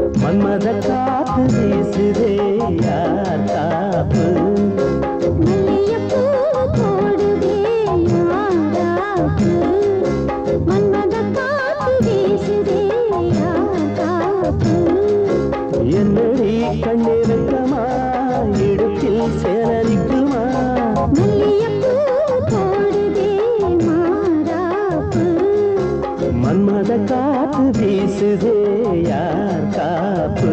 மன்மத காத்து வீசுதே யார் காப்பு மல்லிகைப்பூ போடுதே யாராப்பு மன்மத காத்து வீசுதே யாராப்பு என்னடி கண்ணிறக்கமா இடுப்பில் சேலரிக்குமா மல்லிகைப்பூ போடுதே மாறாப்பு மன்மத காத்து வீசுதே யார் காப்பு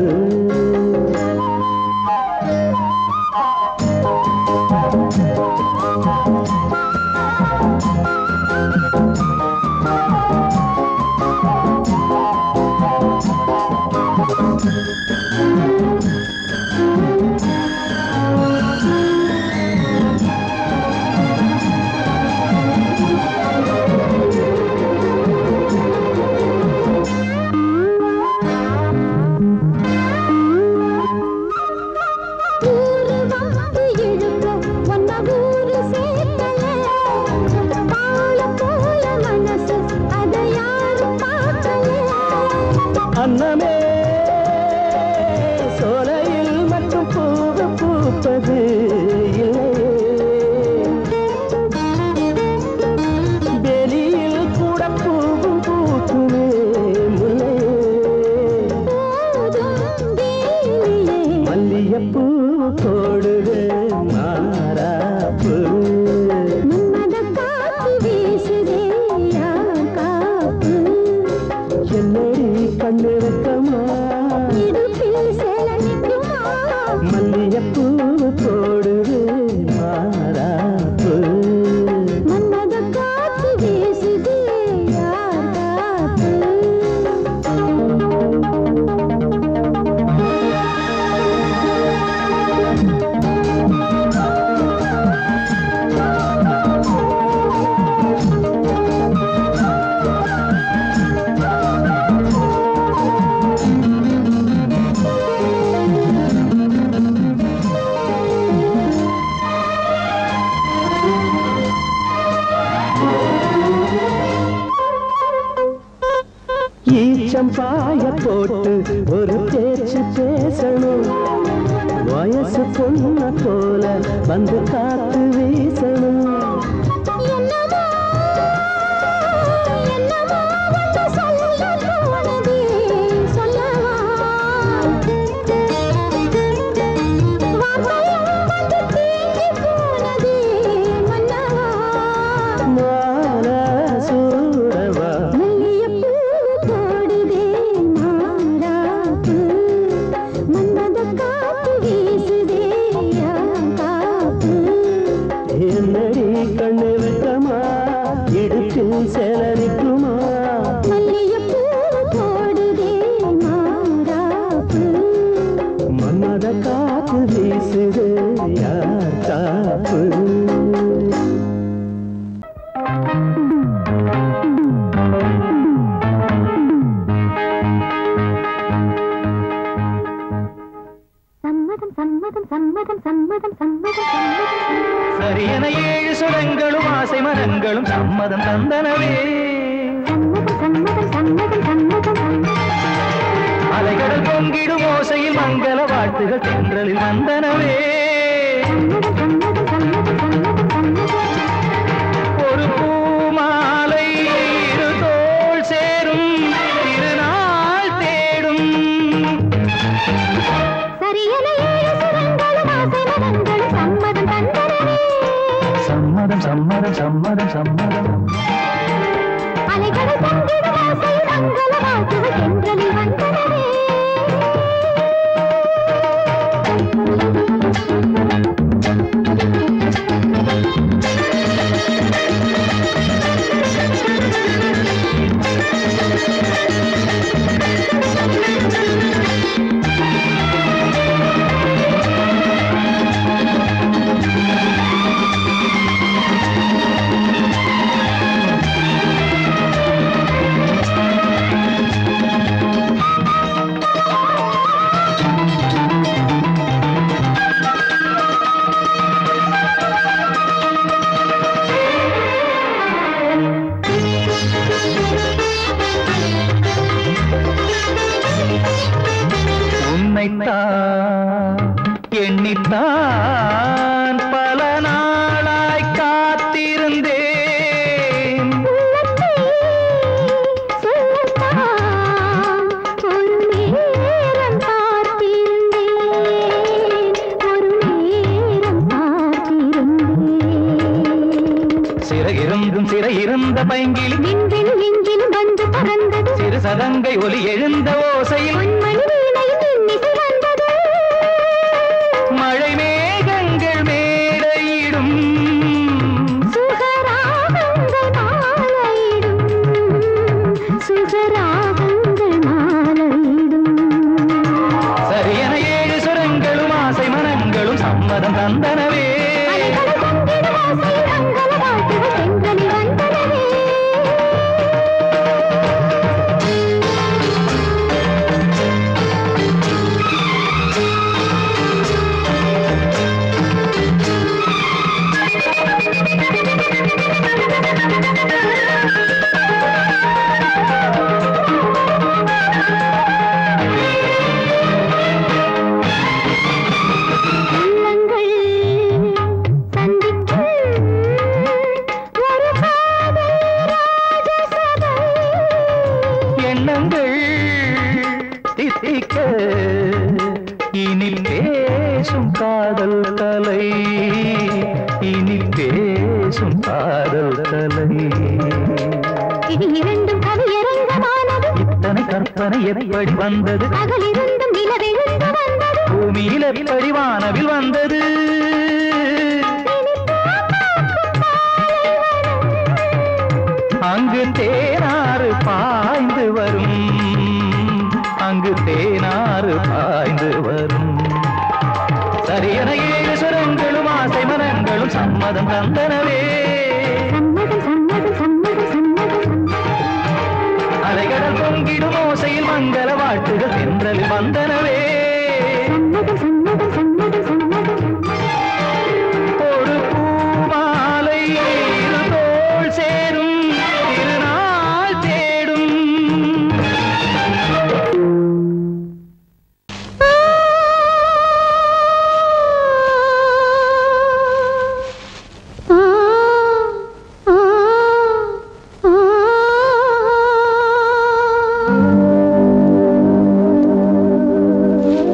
ஊரு வந்து இழுக்க ஒன்ன ஊரு சேர்க்கல பால போல மனசு அதை யாரும் பார்க்கல அன்னமே சோலையில் மட்டும் பூவு பூப்பது இல்லையே வெளியில் கூட பூவும் பூக்குமே முல்லையே போதும் வேலியே மல்லியப்பூ போடுது மாறாப்பு மன்மத காத்து வீசுதே யார் காப்பு என்னடி கண்ணிறக்கமா இடுப்பில் சேல நிற்குமா மல்லியப்பூ போடுது மாறாப்பு மன்மத காத்து வீசுதே யார் காப்பு ஈச்சம் பாய போட்டு ஒரு பேச்சு பேசணும் வயசு பொண்ண போல வந்து காத்து வீசணும் என்னமோ என்னமோ வந்து சொல்ல தோணுதே சொல்லவா வார்த்தையும் வந்து தேங்கி போனதே மன்னவா மால சூடவா மல்லிகைப்பூ போடுதே மாறாப்பு மன்மத காத்து வீசுதே காப்பு என்னடி கண்ணு வெட்டமா இடுப்பில் சேலரிக்குமா மல்லிகைப்பூ போடுதே மாறாப்பு மன்மத காத்து வீசுது யார் காப்பு சம்மதம் சம்மதம் சம்மதம் சம்மதம் சம்மதம் சம்மதம் சரியென ஏழு சுரங்களும் ஆசை மரங்களும் சம்மதம் தந்தனவே சம்மதம் சம்மதம் சம்மதம் சம்மதம் சம்மதம் அலைகடல் பொங்கிடும் ஓசையில் மங்கள வாழ்த்துகள் தென்றலில் வந்தனவே சம்மதம் சம்மதம் சம்மதம் சம்மதம் சம்மதம் ஒரு பூமாலை இரு தோள் சேரும் திருநாள் தேடும் சரியென ஏழு சுரங்களும் ஆசை மரங்களும் சம்மதம் தந்தனவே சம்மதம் சம்மதம் சம்மதம் சம்மதம் அலைகளை பொங்கிடும் ஆசையில் மங்கள வாழ்த்துகள் தென்றலில் வந்தனவே சம்மதம் உன்னைத்தான் எண்ணித்தான் பல நாளாய் காத்திருந்தேன் உள்ளத்தை சொல்லத்தான் ஒரு நேரம் பார்த்திருந்தேன் ஒரு நேரம் பார்த்திருந்தேன் சிறையிருந்தும் சிறையிருந்த பைங்கிளி விண்வெளி எங்கிலும் வந்து பறந்தது சிறு சதங்கை ஒலி எழுந்த ஓசையில் பொன்மணி வீணையில் இன்னிசை வந்தது மழை மேகங்கள் மேடையிடும் சுகராகங்கள் மாலையிடும் சுகராகங்கள் மாலையிடும் சரியென ஏழு சுரங்களும் ஆசை மனங்களும் சம்மதம் தந்தனவே அலைகள் பொங்கிடும் ஆசையில் அங்கல வாழ்த்துகள் தென்றலில் வந்தனவே உள்ளங்கள் சந்திக்கும் ஒரு காதல் ராஜசபை எண்ணங்கள் தித்திக்க இனி பேசும் காதல் கலை இனி பேசும் காதல் கலை இது இரண்டும் கவியரங்கமானது இத்தனை கற்பனை எப்படி வந்தது பகலிருந்தும் நிலவெழுந்து வந்தது பூமியில் எப்படி வானவில் வந்தது அங்கு தேனாறு பாய்ந்து வரும் அங்கு தேனாறு பாய்ந்து வரும் சரியென ஏழு சுரங்களும் ஆசை மனங்களும் சம்மதம் தந்தனவே சம்மதம் சம்மதம் சம்மதம் சம்மதம் சம்மதம் அலைகடல் பொங்கிடும் ஓசையில் மங்கள வாட்டுகள் தென்றலில் வந்தனவே சம்மதம் சம்மதம் சம்மதம் சம்மதம் ஒரு பூமாலை இரு தோள் சேரும் திருநாள் தேடும் ஆ ஆ ஆ ஆ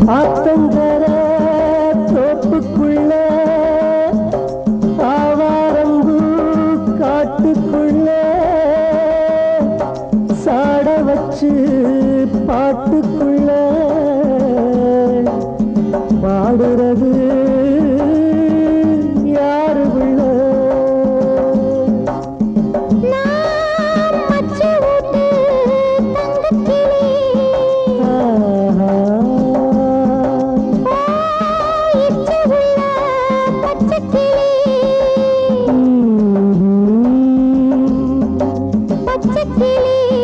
ஆத்தங்கர தோப்புக்குள்ள ஆவாரம்பூ காட்டுக்குள்ள சாட வச்சு பாட்டுக்குள்ள பாடுறது யாரு உள்ள நான் மச்சு ஊட்டு தங்கக்கிளி ஆஹா. இச்சு உள்ள பச்சைக்கிளி பச்சைக்கிளி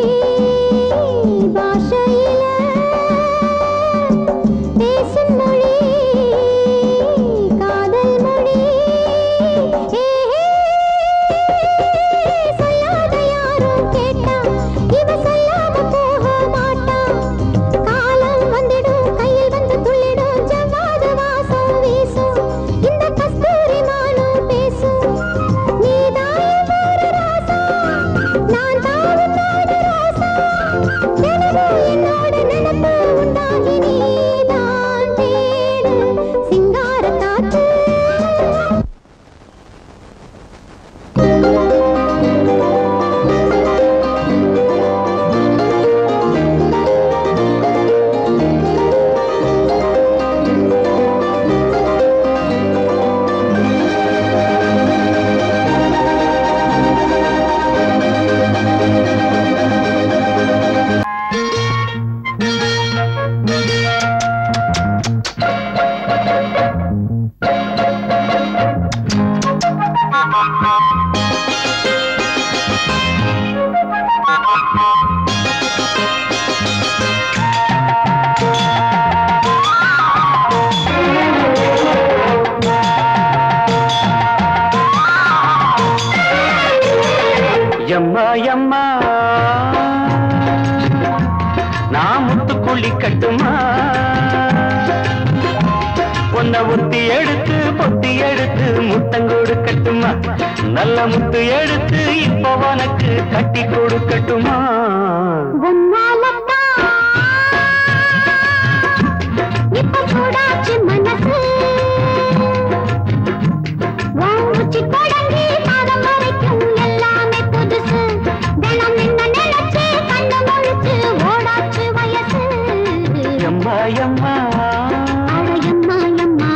பாஷையில பேசும் மொழி காதல் மொழி சொல்லாத யாரும் கேட்டா இவ சொல்லாம போக மாட்டா காலம் வந்துடும் கையில் வந்து துள்ளிடும் ஜவ்வாது வாசம் வீசும் இந்த கஸ்தூரி மானும் பேசும் நீதான் ஒரு ராசா நான் தான் உன்னோட ராசா தினமும் என்னோட நினைப்பு உண்டாகி நீதான் தேடு சிங்கார காற்று எம்மா எம்மா நான் முத்துக்குள்ளி கட்டுமா உன்னை ஒத்தி எடுத்து பொத்தி எடுத்து முத்தங்கோடு கட்டுமா நல்ல முத்து எடுத்து இப்போ உனக்கு கட்டி கொடுக்கட்டுமா உன்னாலத்தான் இப்ப சூடாச்சு மனசு உன் உச்சி தொடங்கி பாதம் வரைக்கும் எல்லாமே புதுசு தினம் நின்ன நினைச்சு கண்ணு முழிச்சு ஓடாச்சு வயசு எம்மா எம்மா அட எம்மா எம்மா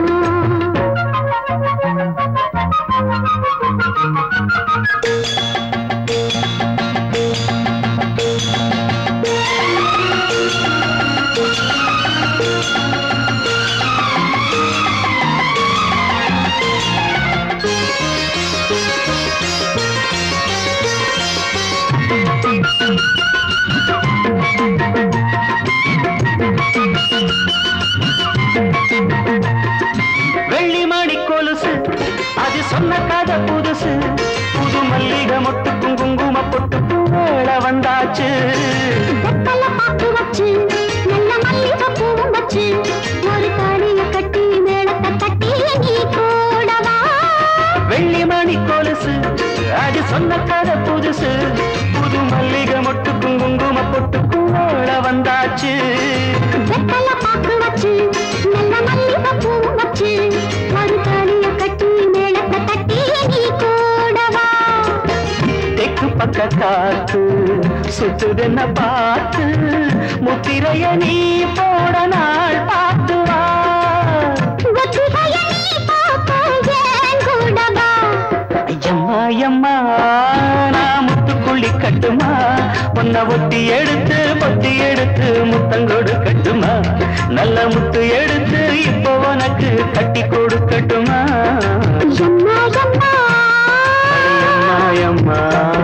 வெள்ளி மணி கொலுசு அது சொன்ன கதை புதுசு புது மல்லிகை மொட்டுக்கும் குங்கும பொட்டுக்கும் வேளை வந்தாச்சு வெத்தல பாக்கு வச்சு நல்ல மல்லிகை பூவும் வச்சு ஒரு தாலிய கட்டி மேளத்தை தட்டி நீ கூடவா வெள்ளி மணி கொலுசு அது சொன்ன கதை புதுசு புது மல்லிகை மொட்டுக்கும் குங்கும பொட்டுக்கும் வேளை வந்தாச்சு வெத்தல பாக்கு வச்சு நல்ல மல்லிகை பூவும் வச்சு ஒரு தாலிய கட்டி மேளத்தை தட்டி நீ கூடவா தெற்கு பக்க காத்து சுத்துதென்ன பார்த்து முத்திரைய நீ போட நாள் பார்த்து வா ஒத்திகைய நீ பார்க்க ஏன் கூடவா ஐயம்மா ஐயம்மா நான் முத்துக்குள்ளி கட்டுமா உன்னை ஒட்டி எடுத்து பொத்தி எடுத்து முத்தங்கொடு கட்டுமா நல்ல முத்து எடுத்து இப்போ உனக்கு கட்டி கொடுக்கட்டுமா எம்மா எம்மா ஐயம்மா ஐயம்மா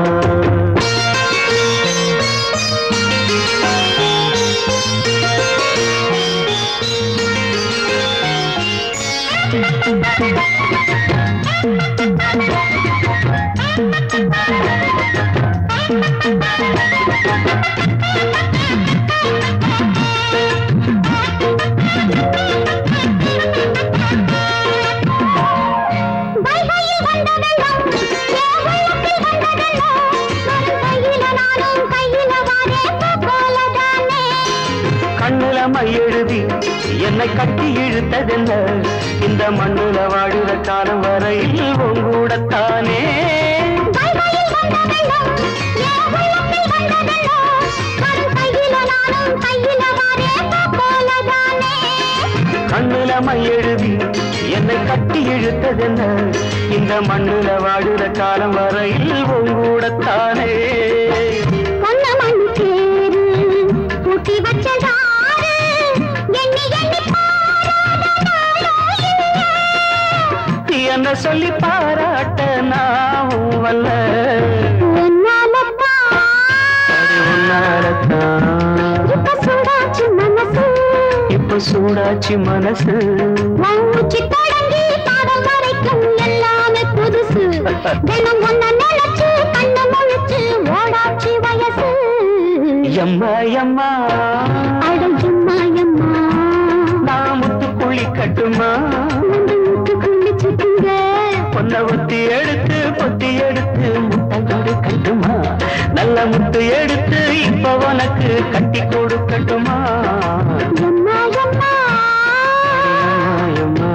வைகையில் வந்த வெள்ளம் என் உள்ளத்தில் வந்த வெள்ளம் வரும் கையில நானும் கையில வாரே போலதானே கண்ணுல மை எழுதி என்னை கட்டி இழுத்ததென்ன இந்த மண்ணுல வாழுற காலம் வரையில் உங்கூடத்தானே கைகளில் வந்த வெள்ளம், என் உள்ளத்தில் வந்த வெள்ளம். வரும் கையில நானும் கையில வாரேன் போலதானே. கண்ணுல மை எழுதி என்னை கட்டி இழுத்ததென்ன இந்த மண்ணுல வாழுற காலம் வரையில் உங்கூடத்தானே பொன்ன மண் தேரு, பூட்டி வச்சதாரு, எண்ணி எண்ணி பாராத நாளும் இல்லை. என்ன சொல்லி பாராட்ட நாவும் வல்ல உன்னாலத்தான் அது உன்னாலத்தான் இப்ப சூடாச்சு மனசு இப்ப சூடாச்சு மனசு மூச்சு தொடங்கி பாதம் வரைக்கும் எல்லாமே புதுசு தினம் ஒன்ன நினைச்சு கண்ண முழிச்சு ஓடாச்சு வயசு எம்மா எம்மா அட எம்மா எம்மா நான் முத்து குழி கட்டுமா வந்து முத்து குளிச்சுட்டுங்க பொன்ன ஒத்தி எடுத்து பொத்தி எடுத்து முட்டங்கோடு கட்டுமா நல்ல முத்து எடுத்து இப்ப உனக்கு கட்டி கொடுக்கட்டுமா எம்மா எம்மா எம்மா,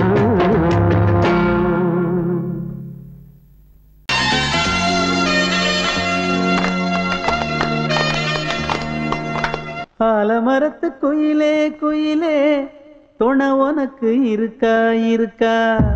ஆலமரத்து குயிலே குயிலே துணை உனக்கு இருக்கா இருக்கா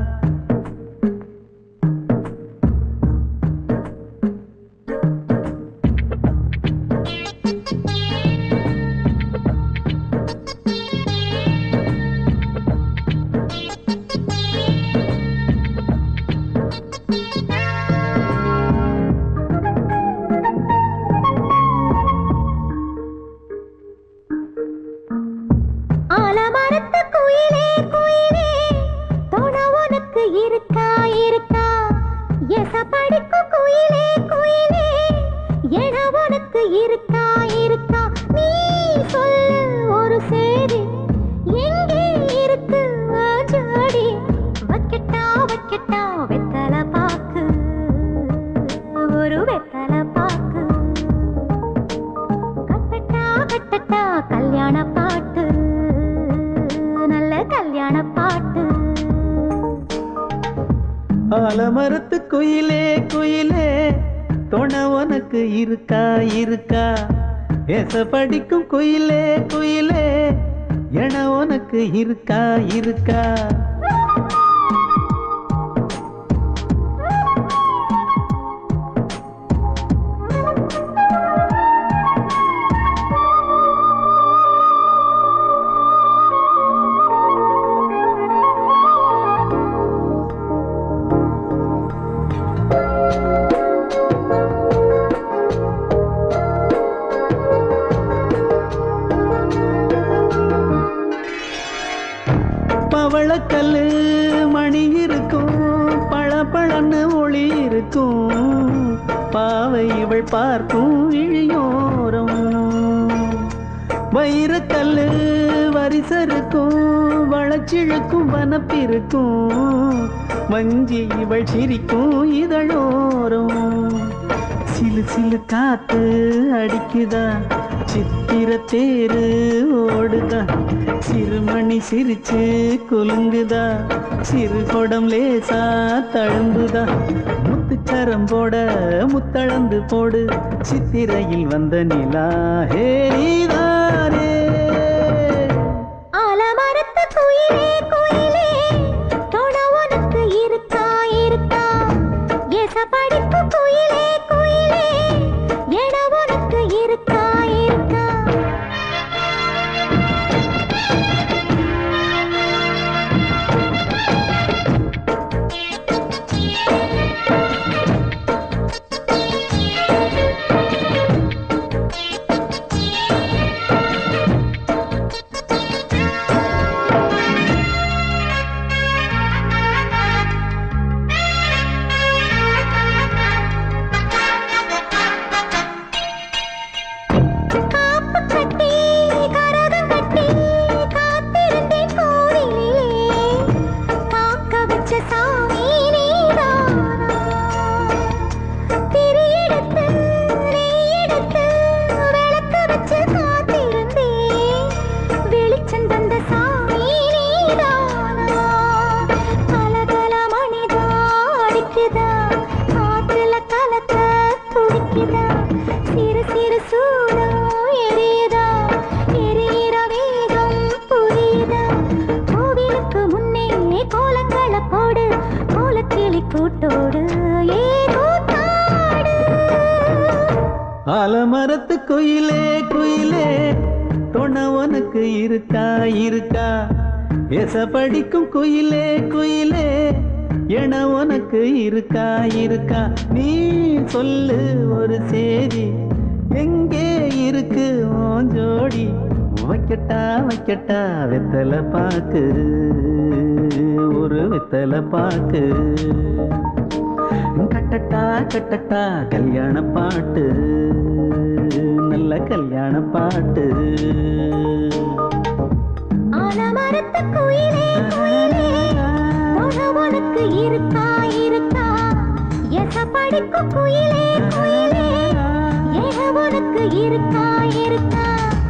ஆலமரத்து குயிலே குயிலே தோண உனக்கு இருக்கா இருக்கா எச படிக்கும் குயிலே குயிலே என உனக்கு இருக்கா இருக்கா நீ சொல்லு ஒரு சேதி எங்கே இருக்கு உன் ஜோடி வைக்கட்டா வைக்கட்டா வெத்தல பாக்கு ஒரு வெத்தல பாக்கு கட்டட்டா கட்டட்டா கல்யாண பாட்டு நல்ல கல்யாண பாட்டு ஆலமரத்து குயிலே குயிலே துணை உனக்கு இருக்கா இருக்கா ஏச படிக்கும் குயிலே குயிலே என உனக்கு இருக்கா இருக்கா பவளக்கல்லு மணி இருக்கும் பளபளன்னு ஒளி இருக்கும் பாவை இவள் பார்க்கும் இழியோரம் வைரக்கல்லு வரிசருக்கும் வளச்சிழுக்கும் வனப்பிருக்கும் வஞ்சி இவள் சிரிக்கும் இதழோரம் சிலு சிலு காத்து அடிக்குதா சித்திர தேரு ஓடுதா சிறுமணி சிரிச்சு குலுங்குதா சிறு கொடம் லேசா தழும்புதா முத்துச்சரம் போட முத்தளந்து போடு சித்திரையில் வந்த நிலா ஹே நீதானே ஆலமரத்து குயிலே குயிலே தோண உனக்கு இருக்கா இருக்கா எச படிக்கும் குயிலே குயிலே என உனக்கு இருக்கா இருக்கா சிறு சூடம் எரியுதா எரியிற வேகம் புரியுதா கோவிலுக்கு முன்னே கோலங்கள போடு கோலக்கிளி கூட்டோடு ஏ கூத்தாடு ஆலமரத்து குயிலே குயிலே தொண உனக்கு இருக்கா இருக்கா எச படிக்கும் குயிலே குயிலே என உனக்கு இருக்கா இருக்கா நீ சொல்லு ஒரு சேதி எங்கே இருக்கு உன் ஜோடி வைக்கட்டா வைக்கட்டா வெத்தலை பாக்கு ஒரு வெத்தலை பாக்கு கட்டட்டா கட்டட்டா கல்யாண பாட்டு நல்ல கல்யாண பாட்டு ஆலமரத்து குயிலே குயிலே தொண உனக்கு இருக்கா இருக்கா எச படிக்கும் குயிலே குயிலே ஏக உனக்கு இருக்கா இருக்கா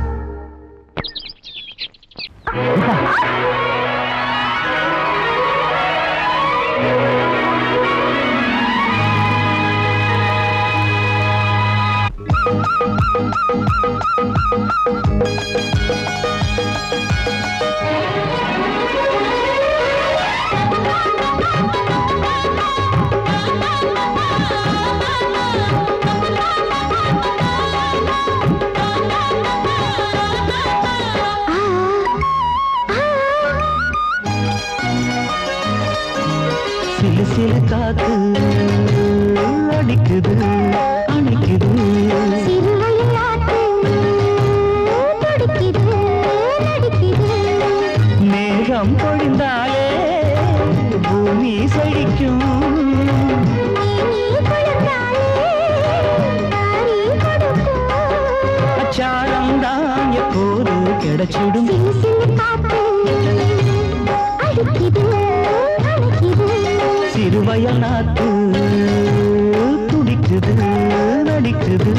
சிலு சிலு காத்து அடிக்குது அணைக்குது சிறுவையாட்டு துடிக்குது நடிக்குது மேகம் பொழிந்தாலே பூமி செழிக்கும் நீ குளிர்ந்தாலே தாரி கொடுக்கும் அச்சாரம் தான் எப்போது கிடைச்சிடும் சிலு சிலு காத்து அடிக்குது அணைக்குது சிறுவயல் நாத்து துடிக்குது நடிக்குது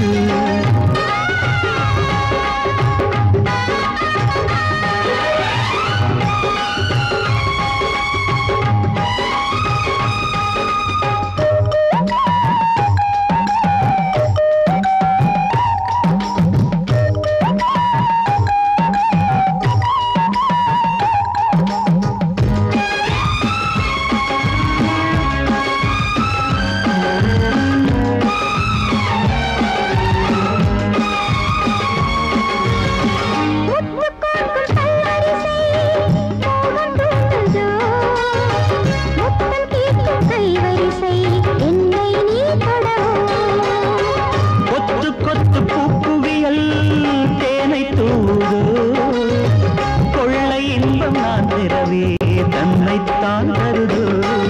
முத்து கோர்க்கும் கல்லரிசை மோகம் தூண்டுதோ முத்தம் கேட்கும் கைவரிசை என்னை நீ தொடவோ கொத்து கொத்து பூக்குவியல் தேனை தூதோ கொள்ளை இன்பம் நான் பெறவே தன்னைத்தான் தருதோ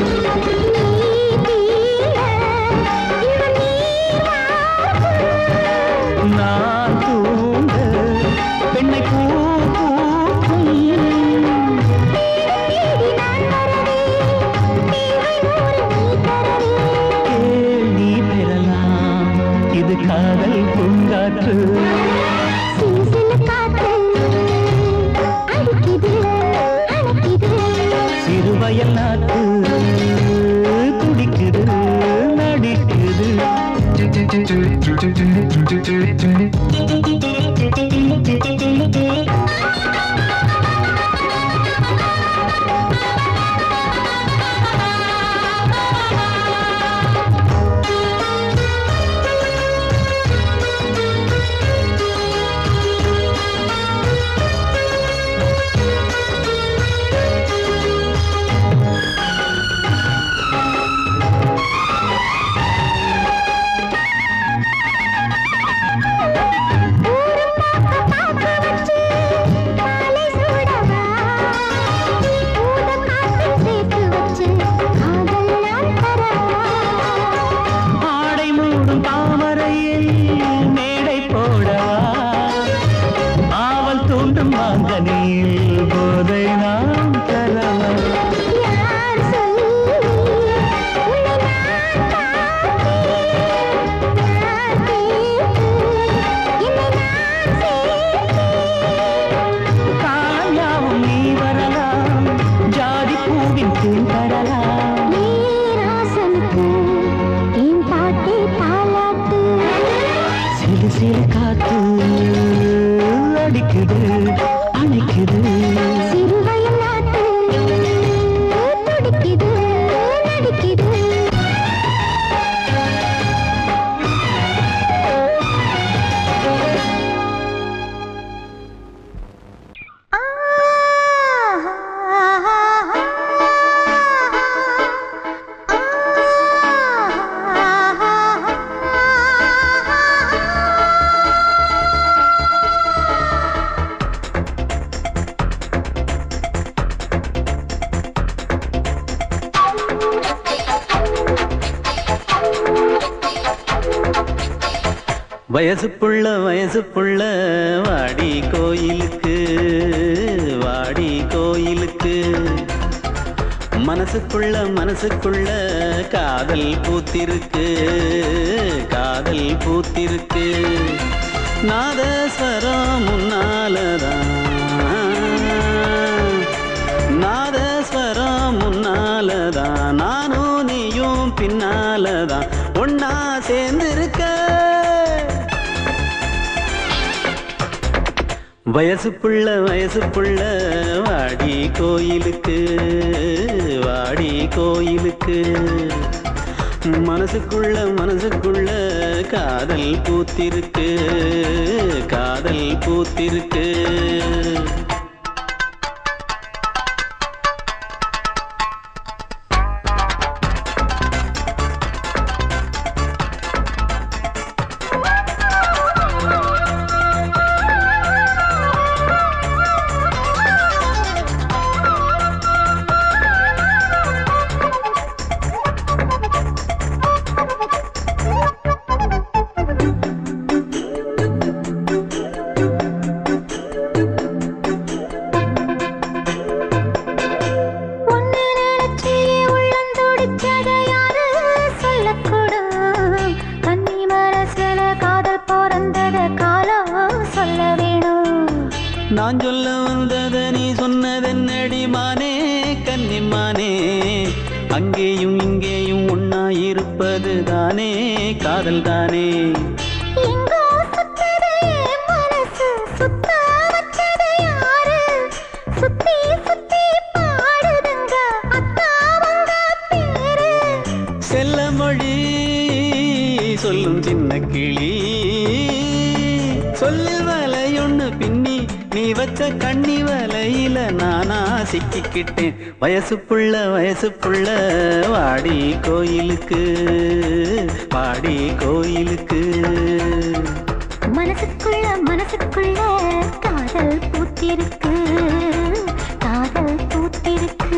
நான் தூங்க பெண்ணை பூ பூக்கும் கேள் நீ பெறலாம் இது காதல் பூங்காற்று சிறுவயல் நாட்டு துடிக்குது நடிக்குது ஆ வயசு புள்ள வயசு புள்ள வாடி கோயிலுக்கு வாடி கோயிலுக்கு மனசுக்குள்ள மனசுக்குள்ள காதல் பூத்திருக்கு காதல் பூத்திருக்கு நாதஸ்வரம் முன்னாலதான் நாதஸ்வரம் முன்னாலதான் நானும் நீயும் பின்னாலதான் ஒன்னா சேர்ந்திருக்க வயசு புள்ள வயசு புள்ள வாடி கோயிலுக்கு வாடி கோயிலுக்கு மனசுக்குள்ள மனசுக்குள்ள காதல் பூத்திருக்கு காதல் பூத்திருக்கு ஒன்னு நினைச்சி உள்ளம் துடிச்சதை யாரு சொல்லக்கூடும் கன்னி மனசுல காதல் பிறந்தத காலம் சொல்ல வேணும் நான் சொல்ல வந்தத நீ சொன்னதென்னடி மானே கன்னிமானே அங்கேயும் இங்கேயும் ஒன்னா இருப்பது தானே காதல் தானே எங்கோ சுத்தது என் மனசு சுத்த வச்சது யாரு சுத்தி சுத்தி பாடுதுங்க அத்தாவங்க பேரு செல்ல மொழி சொல்லும் சின்ன கிளி சொல்லில் வலையொன்னு பின்னி நீ வச்ச கண்ணி வலையில நானா சிக்கிக்கிட்டேன் வயசு புள்ள வயசு புள்ள வாடி கோயிலுக்கு வாடி கோயிலுக்கு மனசுக்குள்ள மனசுக்குள்ள காதல் பூத்திருக்கு காதல் பூத்திருக்கு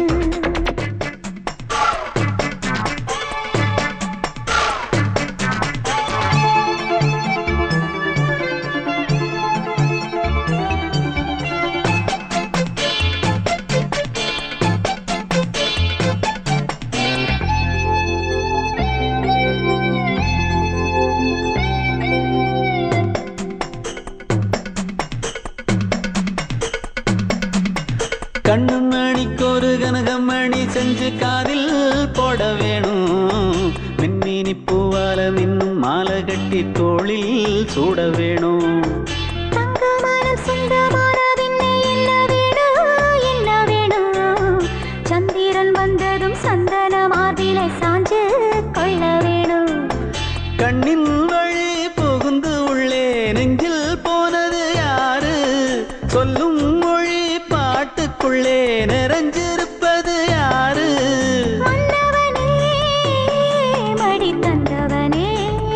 கண்ணு மணிக்கு ஒரு கனகமணி செஞ்சு காதில் போட வேணும் மின்மினி பூவால மின்னும் மாலை கட்டி தோளில் சூட வேணும் தங்கமனம் சொந்தமான பின்னே என்ன வேணும் என்ன வேணும் சந்திரன் வந்ததும் சந்தன மார்பிலை சாஞ்சு கொள்ள வேணும் கண்ணின் வழி புகுந்து உள்ளே நெஞ்சில் போனது யாரு சொல்லும் மொழி பாட்டுக்குள்ளே நிறைஞ்சிருப்பது யாரு மன்னவனே மடி தந்தவனே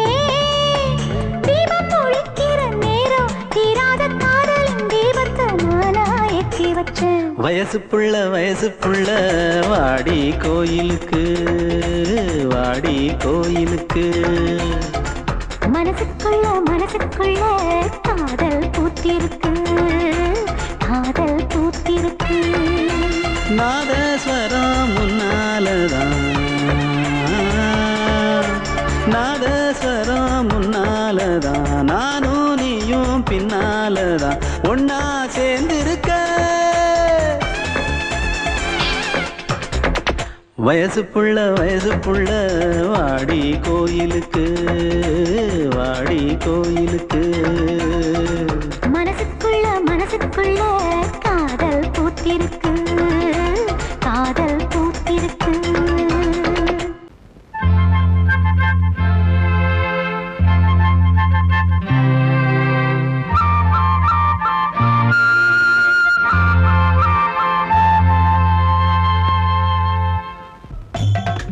தீபம் ஒழிக்கிற நேரம் தீராத காதலின் தீபத்தை நானா ஏற்றி வச்சேன் வயசு புள்ள வயசு புள்ள வாடி கோயிலுக்கு வாடி கோயிலுக்கு மனசுக்குள்ள மனசுக்குள்ள காதல் பூத்திருக்கு காதல் பூத்திருக்கு நாதஸ்வரம் முன்னாலதான் நாதஸ்வரம் முன்னாலதான் நானும் நீயும் பின்னாலதான் ஒன்னா சேர்ந்திருக்க வயசு புள்ள வயசு புள்ள வாடி கோயிலுக்கு வாடி கோயிலுக்கு மனசுக்குள்ள மனசுக்குள்ள காதல் பூத்திருக்கு காதல் பூத்திருக்கு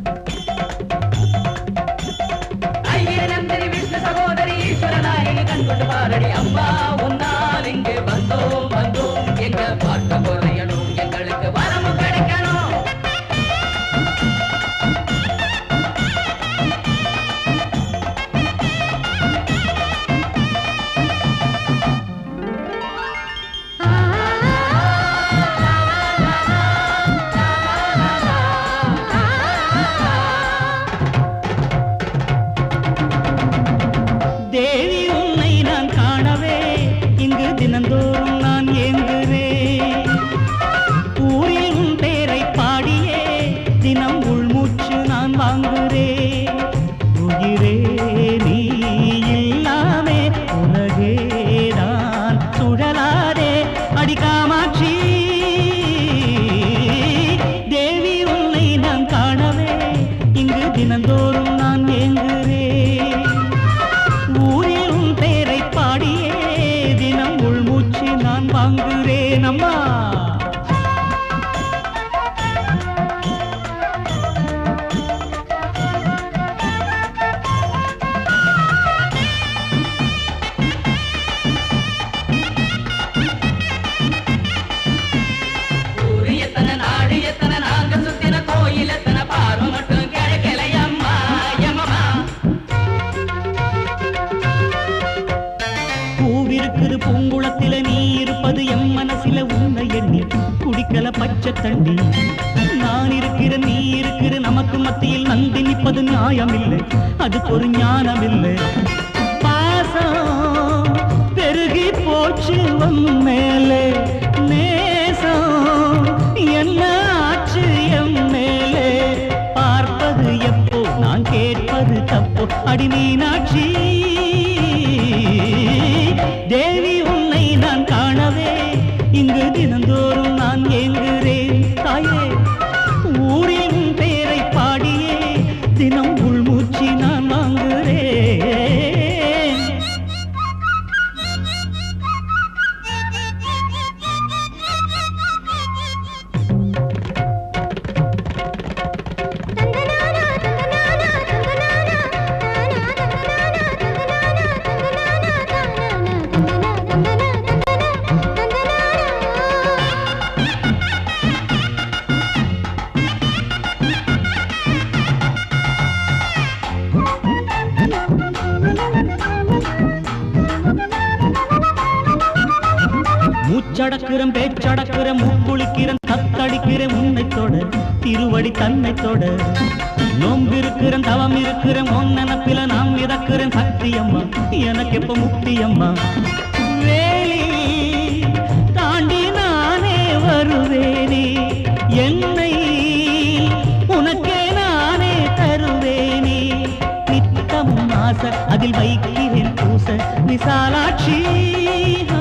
ஐயனந்தரி விஷ்ணு சகோதரி ஈஸ்வரநாயகி கண்குள இருக்குது பூங்குளத்தில நீ இருப்பது என் மனசில உன்னை எண்ணி குடிக்கல பச்சை தண்ணி நான் இருக்கிற நீ இருக்கிற நமக்கு மத்தியில் நந்தி நிற்பது நியாயமில்லை அதுக்கு ஒரு ஞானமில்லை பாசம் பெருகி போச்சு உன் மேலே நேசம் என்ன ஆச்சு என் மேலே பார்ப்பது எப்போ நான் கேட்பது தப்போ அடி மீனாட்சி தேவி உன்னை நான் காணவே இங்கு தினந்தோறும் நான் ஏங்குகிறேன் தாயே ஊரில் உன் பேரை பாடியே தினம் உள்மூச்சு நான் வாங்குகிறேன் மூச்சடக்கிறேன் பேச்சடக்கிறேன் மூக்குளிக்கிறேன் தத்தடிக்கிறேன் உன்னை தொட திருவடி தன்னை தொட நோம்பிருக்கிறேன் தவம் இருக்கிறேன் உன் நினப்பில நான் மிதக்கிறேன் சக்தி அம்மா எனக்கு எப்ப முக்தி அம்மா வேலி தாண்டி நானே வருவேனே என்னை உனக்கே நானே தருவேனே நித்தமும் ஆசை அதில் வைக்கிறேன் பூச விசாலாட்சி ஆ,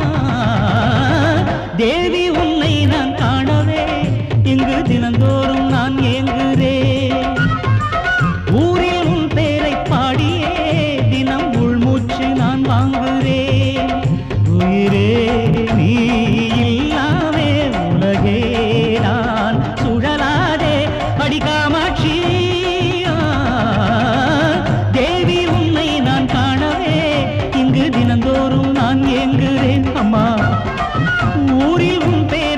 தேவி உன்னை நான் காணவே இங்கு தினந்தோறும் நான் ஏங்குகிறேன் ஊரில் உன் பேரை பாடியே தினம் உள்மூச்சு நான் வாங்குகிறேன் உயிரே நீ இல்லாமே உலகே நான் சுழலாதே அடிகாமாட்சி தேவி உன்னை நான் காணவே இங்கு தினந்தோறும் நான் ஏங்குகிறேன் அம்மா ஊரில் உன் பேரை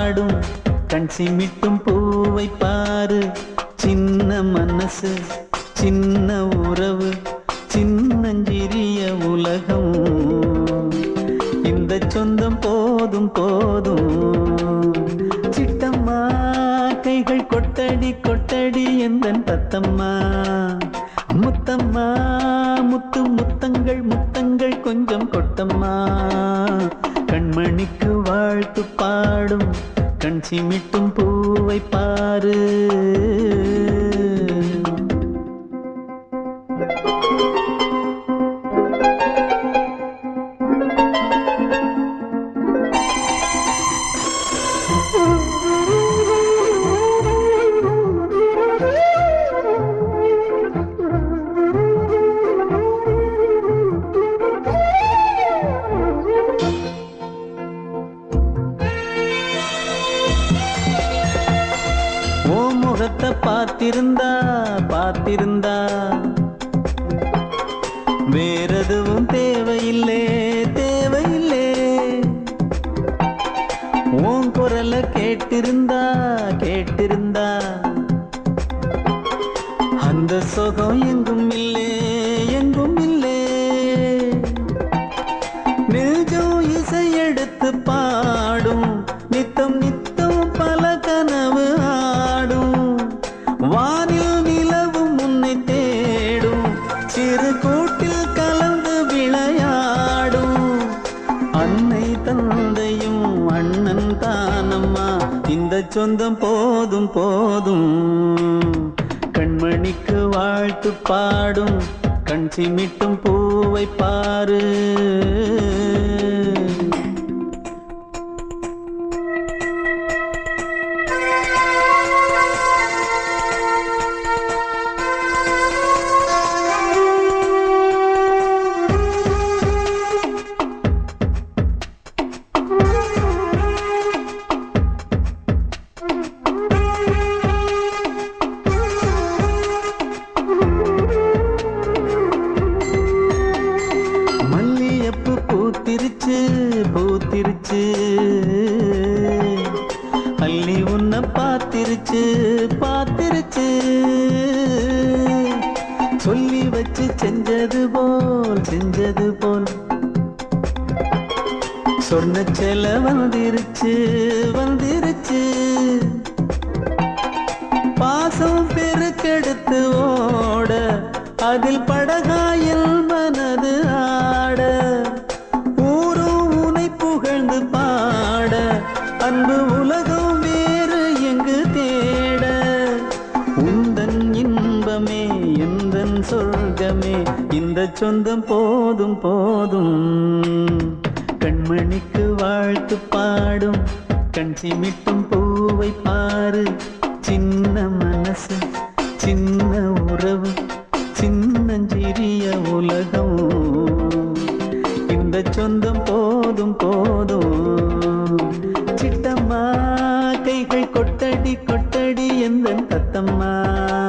பாடும் கண் சிமிட்டும் பூவை பாரு சின்ன மனசு சின்ன உறவு சின்னஞ்சிறிய உலகம் இந்த சொந்தம் போதும் போதும் சிட்டம்மா கைகள் கொட்டடி கொட்டடி எந்தன் தத்தம்மா முத்தம்மா முத்து முத்தங்கள் முத்தங்கள் கொஞ்சம் கொட்டம்மா கண்மணிக்கு வாழ்த்து பாடும் கண் சிமிட்டும் பூவை பாரு ஓ முகத்தை பார்த்திருந்தா பார்த்திருந்தா வேறெதுவும் தேவையில்லே தேவையில்லே உன் குரலை கேட்டிருந்தா கேட்டிருந்தா அந்த சுகம் எங்கும் இல்லே எங்கும் இல்லே நெஞ்சம் இசை எடுத்து பாடும் நித்தம் நித்தம் பல கனவு ஆடும் வானில் நிலவும் உன்னை தேடும் சிறு கூட்டில் கலந்து விளையாடும் அன்னை தந்தையும் அண்ணன் தானம்மா இந்த சொந்தம் போதும் போதும் கண்மணிக்கு வாழ்த்து பாடும் கண் சிமிட்டும் பூவை பாரு மல்லியப்பு பூத்திருச்சு பூத்திருச்சு அள்ளி உன்னை பார்த்திருச்சு பார்த்திருச்சு சொல்லி வச்சு செஞ்சது போல் செஞ்சது போல் சொன்ன செல வந்திருச்சு வந்திருச்சு பாசம் பெருக்கெடுத்து ஓட அதில் படகாயில் மனது ஆட ஊரும் உனை புகழ்ந்து பாட அன்பு உலகம் வேறு எங்கு தேட உந்தன் இன்பமே எந்தன் சொர்க்கமே இந்த சொந்தம் போதும் போதும் கண்மணிக்கு வாழ்த்து பாடும் கண் சிமிட்டும் பூவை பாரு சின்ன மனசு சின்ன உறவு சின்னஞ்சிறிய உலகம் இந்த சொந்தம் போதும் போதும் சிட்டம்மா கைகள் கொட்டடி கொட்டடி எந்த தத்தம்மா